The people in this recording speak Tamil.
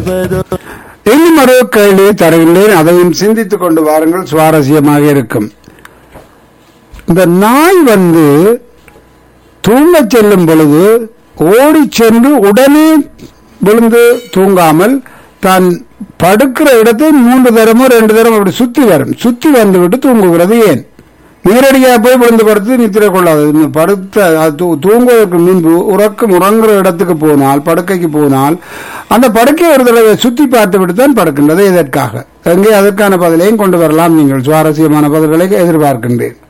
இன்னும் ஒரு கேள்வி தருகின்றேன் அதையும் சிந்தித்துக் கொண்டு வாருங்கள் சுவாரஸ்யமாக இருக்கும் இந்த நாய் வந்து தூங்கச் செல்லும் பொழுது ஓடிச் சென்று உடனே விழுந்து தூங்காமல் தான் படுக்கிற இடத்தை மூன்று தரமோ ரெண்டு தரம் அப்படி சுத்தி வரும் சுத்தி வந்துவிட்டு தூங்குகிறது ஏன் நேரடியாக போய் விழுந்து படுத்து நித்திர கொள்ளாது இன்னும் படுத்த அது தூ- தூங்குவதற்கு முன்பு உறக்கம் உறங்குற இடத்துக்கு போனால் படுக்கைக்கு போனால் அந்த படுக்கையை ஒரு தடவை சுத்தி பார்த்து விட்டு தான் படுக்கின்றது இதற்காக அங்கே அதற்கான பதிலையும் கொண்டு வரலாம் நீங்கள் சுவாரஸ்யமான பதில்களை எதிர்பார்க்கின்றேன்